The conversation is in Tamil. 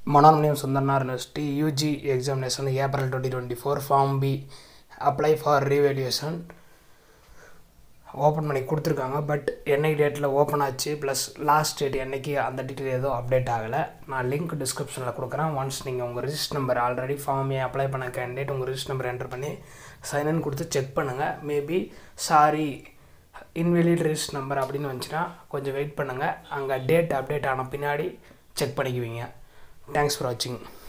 Manonmaniam Sundaranar university UG examination April twenty twenty four form B apply for revaluation open பண்ணி கொடுத்துருக்காங்க பட் என்னைக்கு டேட்டில் ஓப்பன் ஆச்சு ப்ளஸ் லாஸ்ட் டேட் என்னைக்கு அந்த டீட்டெயில் எதுவும் அப்டேட் ஆகலை நான் லிங்க் டிஸ்கிரிப்ஷனில் கொடுக்குறேன் ஒன்ஸ் நீங்கள் உங்கள் register number already form A apply பண்ண கேண்டிடேட் உங்கள் ரிஜிஸ்டர் நம்பர் என்டர் பண்ணி சைன்இன் கொடுத்து செக் பண்ணுங்கள் maybe sorry invalid register number அப்படின்னு வந்துச்சுன்னா கொஞ்சம் வெயிட் பண்ணுங்கள் அங்கே டேட் அப்டேட் ஆன பின்னாடி செக் பண்ணிக்குவீங்க தேங்க்ஸ் ஃபார் வாட்சிங்